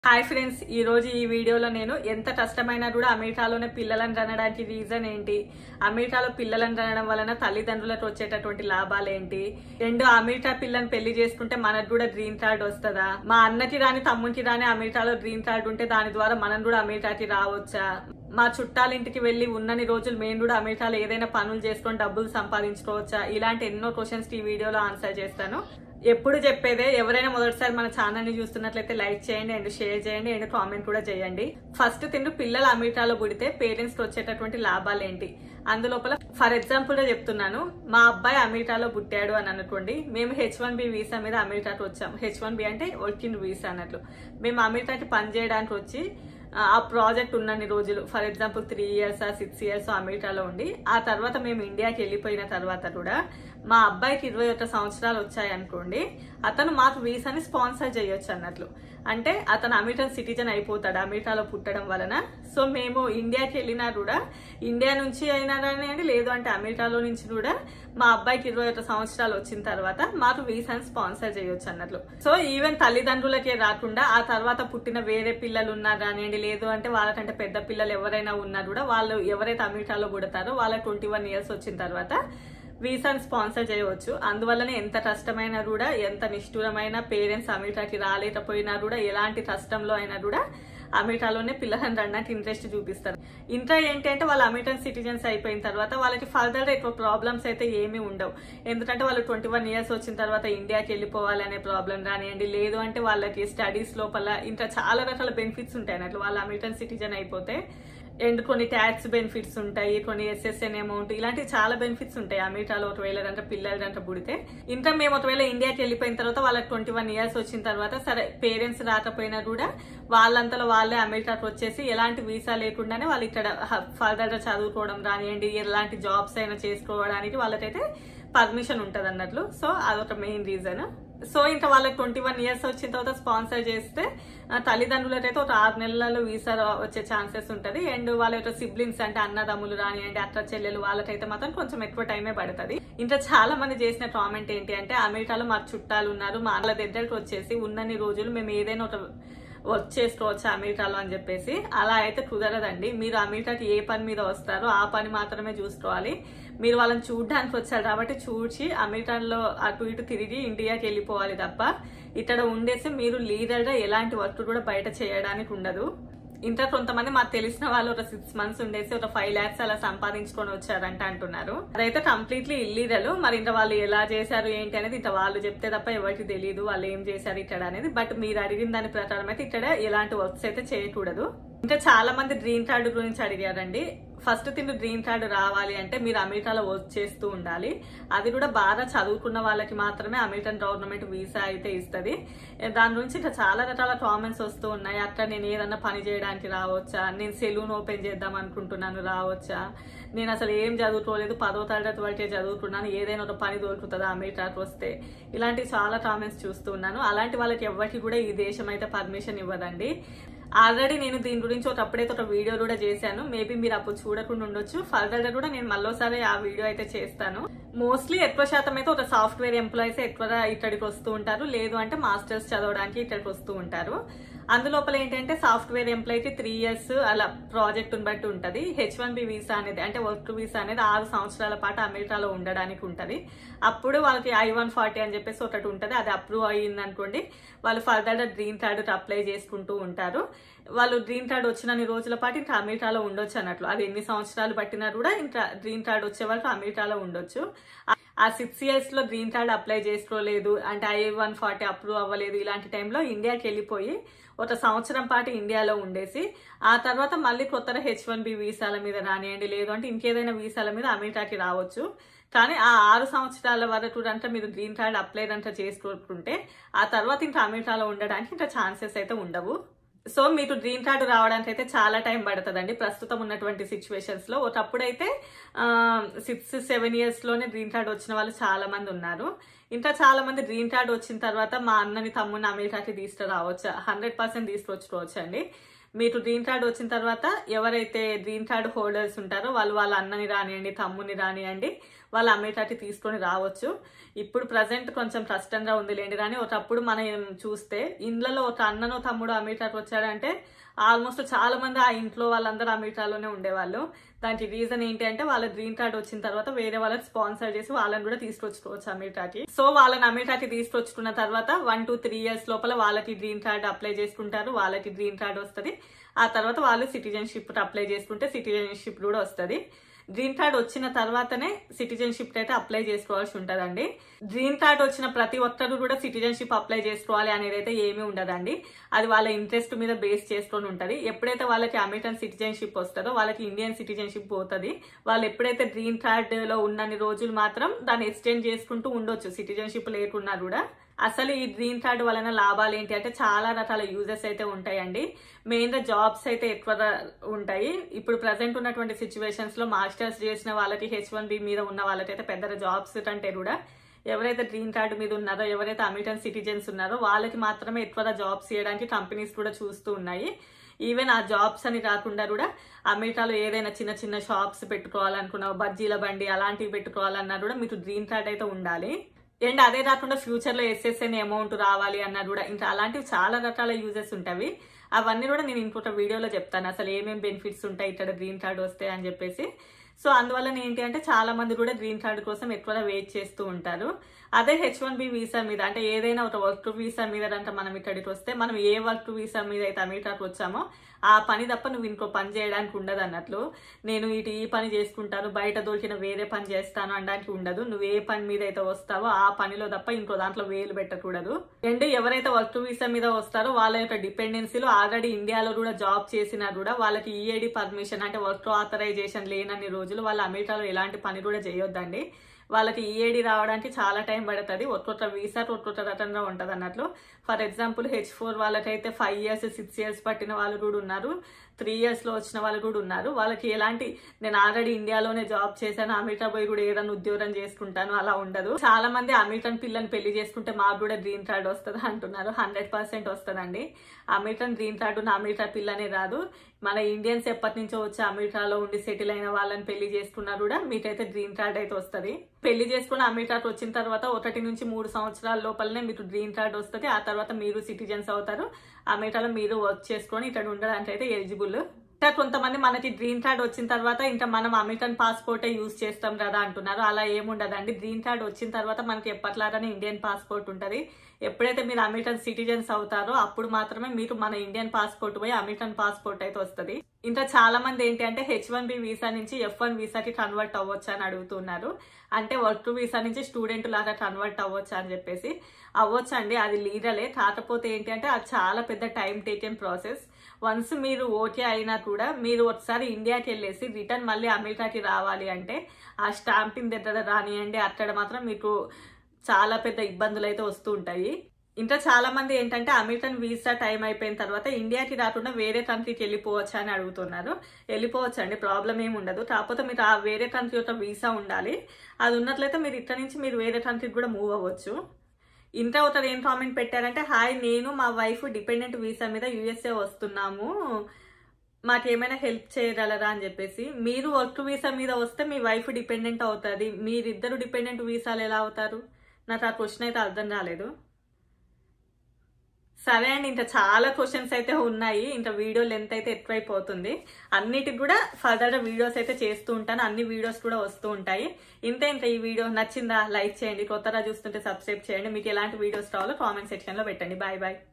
hi friends ఈ రోజు ఈ వీడియోలో నేను ఎంత కష్టమైనా కూడా అమెరికాలోనే పిల్లలను కనడానికి రీజన్ ఏంటి అమెరికాలో పిల్లలను కనడం వలన తల్లిదండ్రులకు వచ్చేటటువంటి లాభాలు ఏంటి రెండు అమెరికా పిల్లని పెళ్లి చేసుకుంటే మనకు కూడా గ్రీన్ కార్డ్ వస్తుందా మా అన్నకి రాని తమ్మునికి రాని అమెరికాలో గ్రీన్ కార్డ్ ఉంటే దాని ద్వారా మనం కూడా అమెరికాకి రావచ్చా మా చుట్టాల ఇంటికి వెళ్లి ఉన్నన్ని రోజులు మేము కూడా అమెరికాలో ఏదైనా పనులు చేసుకొని డబ్బులు సంపాదించుకోవచ్చా ఇలాంటి ఎన్నో క్వశ్చన్స్ ఈ వీడియోలో ఆన్సర్ చేస్తాను ఎప్పుడు చెప్పేదే ఎవరైనా మొదటిసారి మన ఛానల్ ని చూస్తున్నట్లయితే లైక్ చేయండి అండ్ షేర్ చేయండి అండ్ కామెంట్ కూడా చేయండి ఫస్ట్ తిండు పిల్లలు అమెరికాలో పుడితే పేరెంట్స్ కి వచ్చేటటువంటి లాభాలు ఏంటి అందులోపల ఫర్ ఎగ్జాంపుల్ గా చెప్తున్నాను మా అబ్బాయి అమెరికాలో పుట్టాడు అని అనుకోండి మేము హెచ్ వన్ బి వీసా మీద అమెరికాకి వచ్చాం హెచ్ వన్ బి అంటే వర్కింగ్ వీసా అన్నట్లు మేము అమెరికాకి పని చేయడానికి వచ్చి ఆ ప్రాజెక్ట్ ఉన్నన్ని రోజులు for example three years six years అమెరికాలో ఉండి ఆ తర్వాత మేము ఇండియాకి వెళ్ళిపోయిన తర్వాత కూడా మా అబ్బాయికి ఇరవై ఒక్క సంవత్సరాలు వచ్చాయి అనుకోండి అతను మాకు వీసాని స్పాన్సర్ చేయొచ్చు అన్నట్లు అంటే అతను అమెరికన్ సిటిజన్ అయిపోతాడు అమెరికాలో పుట్టడం వలన సో మేము ఇండియాకి వెళ్ళినా కూడా ఇండియా నుంచి అయినా కానివ్వండి లేదు అంటే అమెరికాలో నుంచి కూడా మా అబ్బాయికి ఇరవై ఒక్క సంవత్సరాలు వచ్చిన తర్వాత మాకు వీసాని స్పాన్సర్ చేయొచ్చు అన్నట్లు సో ఈవెన్ తల్లిదండ్రులకే రాకుండా ఆ తర్వాత పుట్టిన వేరే పిల్లలు ఉన్నా కానివ్వండి లేదు అంటే వాళ్ళకంటే పెద్ద పిల్లలు ఎవరైనా ఉన్నా కూడా వాళ్ళు ఎవరైతే అమెరికాలో పుడతారో వాళ్ళ ట్వంటీ వన్ ఇయర్స్ వచ్చిన తర్వాత వీసాని స్పాన్సర్ చేయవచ్చు అందువల్లనే ఎంత కష్టమైనా కూడా ఎంత నిష్ఠూరమైన పేరెంట్స్ అమెరికాకి రాలేకపోయినా కూడా ఎలాంటి కష్టంలో అయినా కూడా అమెరికాలోనే పిల్లలను రండానికి ఇంట్రెస్ట్ చూపిస్తారు ఇంకా ఏంటి అంటే వాళ్ళు అమెరికన్ సిటిజన్స్ అయిపోయిన తర్వాత వాళ్ళకి ఫర్దర్ ఎక్కువ ప్రాబ్లమ్స్ అయితే ఏమీ ఉండవు ఎందుకంటే వాళ్ళు ట్వంటీ వన్ ఇయర్స్ వచ్చిన తర్వాత ఇండియాకి వెళ్ళిపోవాలి అనే ప్రాబ్లం కానివ్వండి లేదు అంటే వాళ్ళకి స్టడీస్ లోపల ఇంకా చాలా రకాల బెనిఫిట్స్ ఉంటాయి అన్నట్లు వాళ్ళు అమెరికన్ సిటిజన్ అయిపోతే అండ్ కొన్ని ట్యాక్స్ బెనిఫిట్స్ ఉంటాయి కొన్ని ఎస్ఎస్ఎన్ అమౌంట్ ఇలాంటి చాలా బెనిఫిట్స్ ఉంటాయి అమెరికాలో ఒకవేళ గంట పిల్లలు గంట పుడితే ఇంకా మేము ఒకవేళ ఇండియాకి వెళ్ళిపోయిన తర్వాత వాళ్ళకి ట్వంటీ వన్ ఇయర్స్ వచ్చిన తర్వాత సరే పేరెంట్స్ రాకపోయినా కూడా వాళ్ళంతలో వాళ్ళే అమెరికాకి వచ్చేసి ఎలాంటి వీసా లేకుండానే వాళ్ళు ఇక్కడ ఫర్దర్ గా చదువుకోవడం రానివ్వండి ఎలాంటి జాబ్స్ అయినా చేసుకోవడానికి వాళ్ళకైతే పర్మిషన్ ఉంటది అన్నట్లు సో అదొక మెయిన్ రీజన్ సో ఇంకా వాళ్ళకి ట్వంటీ వన్ ఇయర్స్ వచ్చిన తర్వాత స్పాన్సర్ చేస్తే తల్లిదండ్రులకైతే ఒక ఆరు నెలలలో వీసా వచ్చే ఛాన్సెస్ ఉంటుంది అండ్ వాళ్ళ యొక్క సిబ్లింగ్స్ అంటే అన్నదమ్ములు రానివ్వండి అత్త చెల్లెలు వాళ్ళకైతే మాత్రం కొంచెం ఎక్కువ టైమే పడుతుంది ఇంకా చాలా మంది చేసిన కామెంట్ ఏంటి అంటే అమెరికాలో మా చుట్టాలు ఉన్నారు మా వాళ్ళ దగ్గరకు వచ్చేసి ఉన్నన్ని రోజులు మేము ఏదైనా ఒక వర్క్ చేసుకోవచ్చు అమెరికాలో అని చెప్పేసి అలా అయితే కుదరదండి మీరు అమెరికాకి ఏ పని మీద వస్తారో ఆ పని మాత్రమే చూసుకోవాలి మీరు వాళ్ళని చూడడానికి వచ్చారు కాబట్టి చూసి అమెరికాలో అటు ఇటు తిరిగి ఇండియాకి వెళ్ళిపోవాలి తప్ప ఇక్కడ ఉండేసి మీరు లీడర్ గా ఎలాంటి వర్క్ కూడా బయట చేయడానికి ఉండదు ఇంకా కొంతమంది మాకు తెలిసిన వాళ్ళు ఒక సిక్స్ మంత్స్ ఉండేసి ఒక ఫైవ్ లాక్స్ అలా సంపాదించుకొని వచ్చారంట అంటున్నారు అదైతే కంప్లీట్లీ ఇల్లీగల్ మరి ఇంకా వాళ్ళు ఎలా చేశారు ఏంటి అనేది ఇంకా వాళ్ళు చెప్తే తప్ప ఎవరికి తెలియదు వాళ్ళు ఏం చేశారు ఇక్కడ అనేది బట్ మీరు అడిగిన దాని ప్రకారం అయితే ఇక్కడ ఎలాంటి వర్క్స్ అయితే చేయకూడదు ఇంకా చాలా మంది గ్రీన్ కార్డు గురించి అడిగారండి ఫస్ట్ థింగ్ గ్రీన్ కార్డు రావాలి అంటే మీరు అమెరికాలో వర్క్ చేస్తూ ఉండాలి అది కూడా బాగా చదువుకున్న వాళ్ళకి మాత్రమే అమెరికన్ గవర్నమెంట్ వీసా అయితే ఇస్తుంది దాని గురించి ఇంకా చాలా రకాల కామెంట్స్ వస్తూ ఉన్నాయి అక్కడ నేను ఏదన్నా పని చేయడానికి రావచ్చా నేను సెలూన్ ఓపెన్ చేద్దాం అనుకుంటున్నాను రావచ్చా నేను అసలు ఏం చదువుకోలేదు పదో తరగతి వరకే చదువుకున్నాను ఏదైనా ఒక పని దొరుకుతుందా అమెరికాకి వస్తే ఇలాంటి చాలా కామెంట్స్ చూస్తున్నాను అలాంటి వాళ్ళకి ఎవరికి కూడా ఈ దేశం అయితే పర్మిషన్ ఇవ్వదండి ఆల్రెడీ నేను దీని గురించి ఒకప్పుడైతే ఒక వీడియో కూడా చేశాను మేబీ మీరు అప్పుడు చూడకుండా ఉండొచ్చు ఫర్దర్ గా కూడా నేను మళ్ళీసారి ఆ వీడియో అయితే చేస్తాను మోస్ట్లీ ఎక్కువ శాతం అయితే ఒక సాఫ్ట్వేర్ ఎంప్లాయీస్ ఎక్కువగా ఇక్కడికి వస్తూ ఉంటారు లేదు అంటే మాస్టర్స్ చదవడానికి ఇక్కడికి వస్తూ ఉంటారు అందులోపల ఏంటంటే సాఫ్ట్వేర్ ఎంప్లాయీకి త్రీ ఇయర్స్ అలా ప్రాజెక్ట్ బట్టి ఉంటది హెచ్ వన్ బి వీసా అనేది అంటే వర్క్ వీసా అనేది ఆరు సంవత్సరాల పాటు అమెరికాలో ఉండడానికి ఉంటది అప్పుడు వాళ్ళకి ఐ వన్ ఫార్టీ అని చెప్పేసి ఒకటి ఉంటది అది అప్రూవ్ అయ్యింది అనుకోండి వాళ్ళు ఫర్దర్ గా గ్రీన్ కార్డు అప్లై చేసుకుంటూ ఉంటారు వాళ్ళు గ్రీన్ కార్డ్ వచ్చినన్ని రోజుల పాటు ఇంకా అమెరికాలో ఉండొచ్చు అన్నట్లు అది ఎన్ని సంవత్సరాలు పట్టినా కూడా ఇంకా గ్రీన్ కార్డ్ వచ్చే వరకు అమెరికాలో ఉండొచ్చు ఆ సిక్స్ ఇయర్స్ లో గ్రీన్ కార్డ్ అప్లై చేసుకోలేదు అంటే ఐ వన్ ఫార్టీ అప్రూవ్ అవ్వలేదు ఇలాంటి టైంలో ఇండియాకి వెళ్ళిపోయి ఒక సంవత్సరం పాటు ఇండియాలో ఉండేసి ఆ తర్వాత మళ్ళీ కొత్తగా హెచ్ వన్ బి వీసాల మీద రానియండి లేదు అంటే ఇంకేదైనా వీసాల మీద అమెరికాకి రావచ్చు కానీ ఆ ఆరు సంవత్సరాల వరకు అంతా మీరు గ్రీన్ కార్డ్ అప్లై అంతా చేసుకోకుంటే ఆ తర్వాత ఇంకా అమెరికాలో ఉండడానికి ఇంకా ఛాన్సెస్ అయితే ఉండవు సో మీకు గ్రీన్ కార్డు రావడానికి అయితే చాలా టైం పడుతుందండి ప్రస్తుతం ఉన్నటువంటి సిచ్యువేషన్స్ లో ఒకప్పుడైతే సిక్స్ సెవెన్ ఇయర్స్ లోనే గ్రీన్ కార్డ్ వచ్చిన వాళ్ళు చాలా మంది ఉన్నారు ఇంకా చాలా మంది గ్రీన్ కార్డ్ వచ్చిన తర్వాత మా అన్నని తమ్ముని అమెరికాకి తీసుకురావచ్చు హండ్రెడ్ పర్సెంట్ తీసుకొచ్చుకోవచ్చు అండి మీకు గ్రీన్ కార్డ్ వచ్చిన తర్వాత ఎవరైతే గ్రీన్ కార్డ్ హోల్డర్స్ ఉంటారో వాళ్ళు వాళ్ళ అన్నని రానియండి తమ్ముని రానియండి వాళ్ళు అమెరికాకి తీసుకొని రావచ్చు ఇప్పుడు ప్రజెంట్ కొంచెం కష్టంగా ఉంది లేండి కానీ ఒకప్పుడు మనం చూస్తే ఇండ్లలో ఒక అన్ననో తమ్ముడు అమెరికాకి వచ్చాడంటే ఆల్మోస్ట్ చాలా మంది ఆ ఇంట్లో వాళ్ళందరూ అమెరికాలోనే ఉండేవాళ్ళు దానికి రీజన్ ఏంటి అంటే వాళ్ళ గ్రీన్ కార్డ్ వచ్చిన తర్వాత వేరే వాళ్ళని స్పాన్సర్ చేసి వాళ్ళని కూడా తీసుకొచ్చుకోవచ్చు అమెరికాకి సో వాళ్ళని అమెరికాకి తీసుకొచ్చుకున్న తర్వాత వన్ టు త్రీ ఇయర్స్ లోపల వాళ్ళకి గ్రీన్ కార్డ్ అప్లై చేసుకుంటారు వాళ్ళకి గ్రీన్ కార్డ్ వస్తుంది ఆ తర్వాత వాళ్ళు సిటిజన్షిప్ అప్లై చేసుకుంటే సిటిజన్షిప్ కూడా వస్తుంది గ్రీన్ కార్డ్ వచ్చిన తర్వాతనే సిటిజన్షిప్ అయితే అప్లై చేసుకోవాల్సి ఉంటుందండి గ్రీన్ కార్డ్ వచ్చిన ప్రతి ఒక్కరు కూడా సిటిజన్షిప్ అప్లై చేసుకోవాలి అనేది అయితే ఏమీ ఉండదండి అది వాళ్ళ ఇంట్రెస్ట్ మీద బేస్ చేసుకొని ఉంటుంది ఎప్పుడైతే వాళ్ళకి అమెరికన్ సిటిజన్షిప్ వస్తుందో వాళ్ళకి ఇండియన్ సిటిజన్షిప్ పోతుంది వాళ్ళు ఎప్పుడైతే గ్రీన్ కార్డ్ లో ఉన్నన్ని రోజులు మాత్రం దాన్ని ఎక్స్టెండ్ చేసుకుంటూ ఉండొచ్చు సిటిజన్షిప్ లేకున్నా కూడా అసలు ఈ గ్రీన్ కార్డ్ వలన లాభాలు ఏంటి అంటే చాలా రకాల యూజెస్ అయితే ఉంటాయండి మెయిన్ గా జాబ్స్ అయితే ఎక్కువగా ఉంటాయి ఇప్పుడు ప్రజెంట్ ఉన్నటువంటి సిచ్యువేషన్స్ లో మాస్టర్స్ చేసిన వాళ్ళకి హెచ్ వన్ బి మీద ఉన్న వాళ్ళకైతే పెద్ద జాబ్స్ కంటే కూడా ఎవరైతే గ్రీన్ కార్డు మీద ఉన్నారో ఎవరైతే అమెరికన్ సిటిజన్స్ ఉన్నారో వాళ్ళకి మాత్రమే ఎక్కువగా జాబ్స్ చేయడానికి కంపెనీస్ కూడా చూస్తూ ఉన్నాయి ఈవెన్ ఆ జాబ్స్ అని కాకుండా కూడా అమెరికాలో ఏదైనా చిన్న చిన్న షాప్స్ పెట్టుకోవాలనుకున్నా బజ్జీల బండి అలాంటివి పెట్టుకోవాలన్నా కూడా మీకు గ్రీన్ కార్డ్ అయితే ఉండాలి అండ్ అదే కాకుండా ఫ్యూచర్ లో ఎస్ఎస్ఎన్ అమౌంట్ రావాలి అన్నా కూడా ఇంకా అలాంటివి చాలా రకాల యూజెస్ ఉంటాయి అవన్నీ కూడా నేను ఇంకొక వీడియోలో చెప్తాను అసలు ఏమేమి బెనిఫిట్స్ ఉంటాయి ఇక్కడ గ్రీన్ కార్డ్ వస్తే అని చెప్పేసి సో అందువల్ల ఏంటి అంటే చాలా మంది కూడా గ్రీన్ కార్డ్ కోసం ఎక్కువగా వెయిట్ చేస్తూ ఉంటారు అదే హెచ్ వన్ బి వీసా మీద అంటే ఏదైనా ఒక వర్క్ వీసా మీద అంటే మనం ఇక్కడికి వస్తే మనం ఏ వర్క్ వీసా మీద అయితే అమెరికాకి వచ్చామో ఆ పని తప్ప నువ్వు ఇంకో పని చేయడానికి ఉండదు అన్నట్లు నేను ఇటు ఈ పని చేసుకుంటాను బయట దొరికిన వేరే పని చేస్తాను అనడానికి ఉండదు నువ్వు ఏ పని మీద అయితే వస్తావో ఆ పనిలో తప్ప ఇంకో దాంట్లో వేలు పెట్టకూడదు అండ్ ఎవరైతే వర్క్ వీసా మీద వస్తారో వాళ్ళ యొక్క డిపెండెన్సీలో ఆల్రెడీ ఇండియాలో కూడా జాబ్ చేసినా కూడా వాళ్ళకి ఈఏడి పర్మిషన్ అంటే వర్క్ ఆథరైజేషన్ లేనన్ని రోజులు వాళ్ళు అమెరికాలో ఎలాంటి పని కూడా చేయొద్దండి వాళ్ళకి ఈఏడి రావడానికి చాలా టైం పడుతుంది ఒక్కొక్క వీసా ఒక్కొక్క రకంగా ఉంటుంది అన్నట్లు ఫర్ ఎగ్జాంపుల్ హెచ్ ఫోర్ వాళ్ళకైతే ఫైవ్ ఇయర్స్ సిక్స్ ఇయర్స్ పట్టిన వాళ్ళు కూడా ఉన్నారు త్రీ ఇయర్స్ లో వచ్చిన వాళ్ళు కూడా ఉన్నారు వాళ్ళకి ఎలాంటి నేను ఆల్రెడీ ఇండియాలోనే జాబ్ చేశాను అమెరికా పోయి కూడా ఏదైనా ఉద్యోగం చేసుకుంటాను అలా ఉండదు చాలా మంది అమెరికన్ పిల్లని పెళ్లి చేసుకుంటే మాకు కూడా గ్రీన్ కార్డ్ వస్తుంది అంటున్నారు హండ్రెడ్ పర్సెంట్ వస్తుందండి అమెరికన్ గ్రీన్ కార్డు ఉన్న అమెరికా పిల్లనే రాదు మన ఇండియన్స్ ఎప్పటి నుంచో వచ్చి అమెరికాలో ఉండి సెటిల్ అయిన వాళ్ళని పెళ్లి చేసుకున్నా కూడా మీకైతే గ్రీన్ కార్డ్ అయితే వస్తుంది పెళ్లి చేసుకుని అమెరికాకి వచ్చిన తర్వాత ఒకటి నుంచి మూడు సంవత్సరాల లోపలనే మీకు గ్రీన్ కార్డ్ వస్తుంది ఆ తర్వాత మీరు సిటిజన్స్ అవుతారు అమెరికాలో మీరు వర్క్ చేసుకొని ఇక్కడ ఉండడానికి అయితే ఎలిజిబుల్ ఇంకా కొంతమంది మనకి గ్రీన్ కార్డ్ వచ్చిన తర్వాత ఇంకా మనం అమెరికన్ పాస్పోర్టే యూజ్ చేస్తాం కదా అంటున్నారు అలా ఏముండదండి గ్రీన్ కార్డ్ వచ్చిన తర్వాత మనకి ఎప్పట్లాగానే ఇండియన్ పాస్పోర్ట్ ఉంటుంది ఎప్పుడైతే మీరు అమెరికన్ సిటిజన్స్ అవుతారో అప్పుడు మాత్రమే మీరు మన ఇండియన్ పాస్పోర్ట్ పోయి అమెరికన్ పాస్పోర్ట్ అయితే వస్తుంది ఇంకా చాలా మంది ఏంటి అంటే హెచ్ వన్ బి వీసా నుంచి ఎఫ్ వన్ వీసాకి కన్వర్ట్ అవ్వచ్చు అని అడుగుతున్నారు అంటే వర్క్ వీసా నుంచి స్టూడెంట్ లాగా కన్వర్ట్ అవ్వచ్చు అని చెప్పేసి అవ్వచ్చు అండి అది లీగలే కాకపోతే ఏంటి అంటే అది చాలా పెద్ద టైం టేకెన్ ప్రాసెస్ వన్స్ మీరు ఓకే అయినా కూడా మీరు ఒకసారి ఇండియాకి వెళ్ళేసి రిటర్న్ మళ్ళీ అమెరికాకి రావాలి అంటే ఆ స్టాంపింగ్ దగ్గర రానియండి అక్కడ మాత్రం మీకు చాలా పెద్ద ఇబ్బందులు అయితే వస్తూ ఉంటాయి ఇంకా చాలా మంది ఏంటంటే అమెరికన్ వీసా టైం అయిపోయిన తర్వాత ఇండియాకి రాకుండా వేరే కంట్రీకి వెళ్ళిపోవచ్చా అని అడుగుతున్నారు వెళ్ళిపోవచ్చు అండి ప్రాబ్లం ఏమి ఉండదు కాకపోతే మీరు ఆ వేరే కంట్రీ యొక్క వీసా ఉండాలి అది ఉన్నట్లయితే మీరు ఇక్కడ నుంచి మీరు వేరే కంట్రీకి కూడా మూవ్ అవ్వచ్చు ఇంత ఒకరు ఏం కామెంట్ పెట్టారంటే హాయ్ నేను మా వైఫ్ డిపెండెంట్ వీసా మీద యూఎస్ఏ వస్తున్నాము మాకేమైనా హెల్ప్ చేయగలరా అని చెప్పేసి మీరు వర్క్ వీసా మీద వస్తే మీ వైఫ్ డిపెండెంట్ అవుతుంది మీరిద్దరు డిపెండెంట్ వీసాలు ఎలా అవుతారు నాకు ఆ క్వశ్చన్ అయితే అర్థం కాలేదు సరే అండి ఇంకా చాలా క్వశ్చన్స్ అయితే ఉన్నాయి ఇంకా వీడియో లెంత్ అయితే ఎక్కువైపోతుంది అన్నిటికి కూడా ఫర్దర్ వీడియోస్ అయితే చేస్తూ ఉంటాను అన్ని వీడియోస్ కూడా వస్తూ ఉంటాయి ఇంతే ఇంకా ఈ వీడియో నచ్చిందా లైక్ చేయండి కొత్తగా చూస్తుంటే సబ్స్క్రైబ్ చేయండి మీకు ఎలాంటి వీడియోస్ కావాలో కామెంట్ సెక్షన్ లో పెట్టండి బాయ్ బాయ్